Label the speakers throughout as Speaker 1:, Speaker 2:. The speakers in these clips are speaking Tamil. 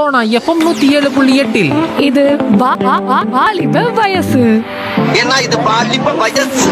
Speaker 1: சோனா எஃப்எம் நூத்தி ஏழு புள்ளி எட்டில்
Speaker 2: இது வா- வா- வா- வாலிப வயசு
Speaker 3: ஏன்னா இது பாலிப்ப வயசு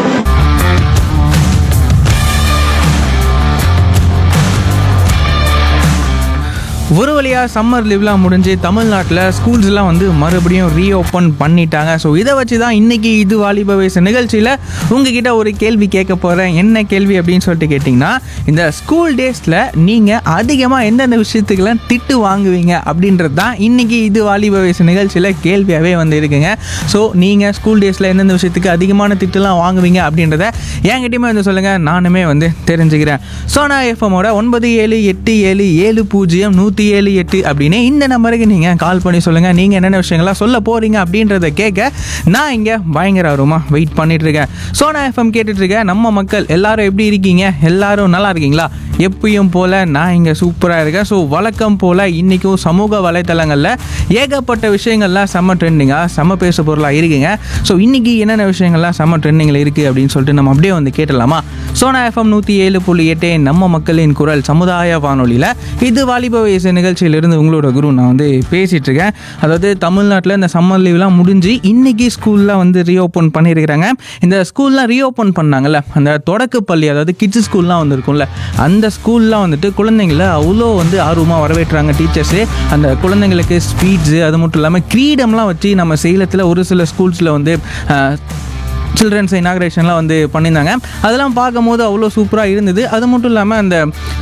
Speaker 4: ஒரு வழியாக சம்மர் லீவ்லாம் முடிஞ்சு தமிழ்நாட்டில் ஸ்கூல்ஸ்லாம் வந்து மறுபடியும் ரீஓப்பன் பண்ணிட்டாங்க ஸோ இதை வச்சு தான் இன்றைக்கி இது வாலிப வயசு நிகழ்ச்சியில் உங்ககிட்ட ஒரு கேள்வி கேட்க போகிறேன் என்ன கேள்வி அப்படின்னு சொல்லிட்டு கேட்டிங்கன்னா இந்த ஸ்கூல் டேஸில் நீங்கள் அதிகமாக எந்தெந்த விஷயத்துக்கெல்லாம் திட்டு வாங்குவீங்க அப்படின்றது தான் இன்றைக்கி இது வாலிப வயசு நிகழ்ச்சியில் கேள்வியாகவே வந்து இருக்குங்க ஸோ நீங்கள் ஸ்கூல் டேஸில் எந்தெந்த விஷயத்துக்கு அதிகமான திட்டுலாம் வாங்குவீங்க அப்படின்றத என்கிட்டயுமே வந்து சொல்லுங்கள் நானுமே வந்து தெரிஞ்சுக்கிறேன் சோனா எஃப்எம்மோட ஒன்பது ஏழு எட்டு ஏழு ஏழு பூஜ்ஜியம் நூற்றி ஏழு எட்டு அப்படின்னு இந்த நம்பருக்கு நீங்கள் கால் பண்ணி சொல்லுங்கள் நீங்கள் என்னென்ன விஷயங்கள்லாம் சொல்ல போகிறீங்க அப்படின்றத கேட்க நான் இங்கே பயங்கர ஆர்வமாக வெயிட் பண்ணிட்டு இருக்கேன் சோனா எஃப்எம் கேட்டுட்டு இருக்கேன் நம்ம மக்கள் எல்லாரும் எப்படி இருக்கீங்க எல்லாரும் நல்லா இருக்கீங்களா எப்பயும் போல் நான் இங்கே சூப்பராக இருக்கேன் ஸோ வழக்கம் போல் இன்றைக்கும் சமூக வலைத்தளங்களில் ஏகப்பட்ட விஷயங்கள்லாம் செம்ம ட்ரெண்டிங்காக செம்ம பேசு பொருளாக இருக்குங்க ஸோ இன்றைக்கி என்னென்ன விஷயங்கள்லாம் செம்ம ட்ரெண்டிங்கில் இருக்குது அப்படின்னு சொல்லிட்டு நம்ம அப்படியே வந்து கேட்டலாமா சோனா எஃப்எம் நூற்றி ஏழு புள்ளி எட்டு நம்ம மக்களின் குரல் சமுதாய வானொலியில் இது வாலிப வயசு நிகழ்ச்சியிலிருந்து உங்களோட குரு நான் வந்து பேசிகிட்டு இருக்கேன் அதாவது தமிழ்நாட்டில் இந்த சம்மர் லீவ்லாம் முடிஞ்சு இன்றைக்கி ஸ்கூல்லாம் வந்து ரீஓப்பன் பண்ணியிருக்கிறாங்க இந்த ஸ்கூல்லாம் ரீஓப்பன் பண்ணாங்கல்ல அந்த தொடக்கப்பள்ளி அதாவது கிட்ஸ் ஸ்கூல்லாம் வந்து இருக்கும்ல அந்த ஸ்கூல்லாம் வந்துட்டு குழந்தைங்கள அவ்வளோ வந்து ஆர்வமாக வரவேற்றாங்க டீச்சர்ஸு அந்த குழந்தைங்களுக்கு ஸ்பீட்ஸு அது மட்டும் இல்லாமல் கிரீடம்லாம் வச்சு நம்ம சேலத்தில் ஒரு சில ஸ்கூல்ஸில் வந்து அஹ், சில்ட்ரன்ஸ் இனாக்ரேஷன்லாம் வந்து பண்ணியிருந்தாங்க அதெல்லாம் பார்க்கும்போது அவ்வளோ சூப்பராக இருந்தது அது மட்டும் இல்லாமல் அந்த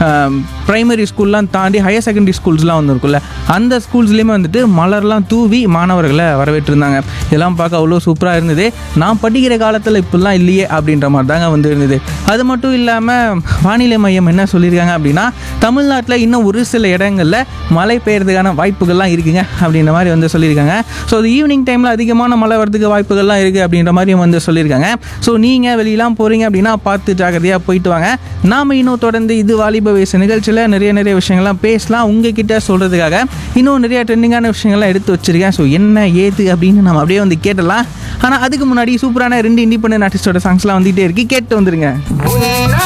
Speaker 4: ப்ரைமரி ஸ்கூல்லாம் தாண்டி ஹையர் செகண்டரி ஸ்கூல்ஸ்லாம் வந்து இருக்குல்ல அந்த ஸ்கூல்ஸ்லேயுமே வந்துட்டு மலர்லாம் தூவி மாணவர்களை வரவேற்றிருந்தாங்க இதெல்லாம் பார்க்க அவ்வளோ சூப்பராக இருந்தது நான் படிக்கிற காலத்தில் இப்படிலாம் இல்லையே அப்படின்ற மாதிரி தாங்க வந்து இருந்தது அது மட்டும் இல்லாமல் வானிலை மையம் என்ன சொல்லியிருக்காங்க அப்படின்னா தமிழ்நாட்டில் இன்னும் ஒரு சில இடங்களில் மழை பெய்யறதுக்கான வாய்ப்புகள்லாம் இருக்குங்க அப்படின்ற மாதிரி வந்து சொல்லியிருக்காங்க ஸோ அது ஈவினிங் டைமில் அதிகமான மழை வரதுக்கு வாய்ப்புகள்லாம் இருக்குது அப்படின்ற மாதிரியும் வந்து சொல்லியிருக்காங்க ஸோ நீங்கள் வெளியெல்லாம் போகிறீங்க அப்படின்னா பார்த்து ஜாக்கிரதையாக போயிட்டு வாங்க நாம் இன்னும் தொடர்ந்து இது வாலிப வயசு நிகழ்ச்சியில் நிறைய நிறைய விஷயங்கள்லாம் பேசலாம் உங்ககிட்ட சொல்கிறதுக்காக இன்னும் நிறைய ட்ரெண்டிங்கான விஷயங்கள்லாம் எடுத்து வச்சிருக்கேன் ஸோ என்ன ஏது அப்படின்னு நம்ம அப்படியே வந்து கேட்டலாம் ஆனால் அதுக்கு முன்னாடி சூப்பரான ரெண்டு இண்டிபெண்டன்ட் ஆர்டிஸ்டோட சாங்ஸ்லாம் வந்துகிட்டே இருக்கு கேட்டு வந்துருங்க